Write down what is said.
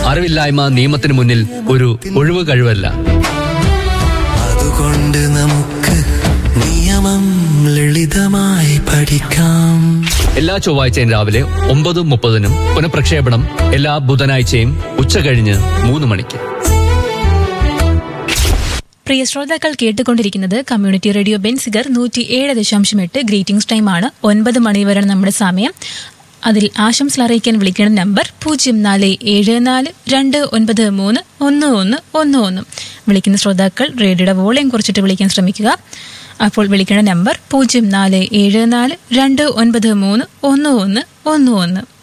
അറിവില്ലായ്മ നിയമത്തിന് മുന്നിൽ ഒരു ഒഴിവ് കഴിവല്ല അതുകൊണ്ട് നമുക്ക് നിയമം ലളിതമായി പഠിക്കാം എല്ലാ ചൊവ്വാഴ്ചയും രാവിലെ ഒമ്പത് മുപ്പതിനും പുനഃപ്രക്ഷേപണം എല്ലാ ബുധനാഴ്ചയും ഉച്ച കഴിഞ്ഞ് മൂന്ന് മണിക്ക് പ്രിയ ശ്രോതാക്കൾ കേട്ടുകൊണ്ടിരിക്കുന്നത് കമ്മ്യൂണിറ്റി റേഡിയോ ബെൻസിഗർ നൂറ്റി ഏഴ് ദശാംശം എട്ട് ഗ്രീറ്റിംഗ്സ് ടൈമാണ് ഒൻപത് മണി വരെയാണ് നമ്മുടെ സമയം അതിൽ ആശംസ അറിയിക്കാൻ വിളിക്കേണ്ട നമ്പർ പൂജ്യം നാല് ഏഴ് നാല് രണ്ട് ഒൻപത് മൂന്ന് ഒന്ന് ഒന്ന് ഒന്ന് ഒന്ന് വിളിക്കുന്ന ശ്രോതാക്കൾ റേഡിയോയുടെ വോളിയം കുറച്ചിട്ട് വിളിക്കാൻ ശ്രമിക്കുക അപ്പോൾ വിളിക്കേണ്ട നമ്പർ പൂജ്യം നാല് ഏഴ് നാല് രണ്ട് ഒൻപത് മൂന്ന് ഒന്ന് ഒന്ന് ഒന്ന് ഒന്ന്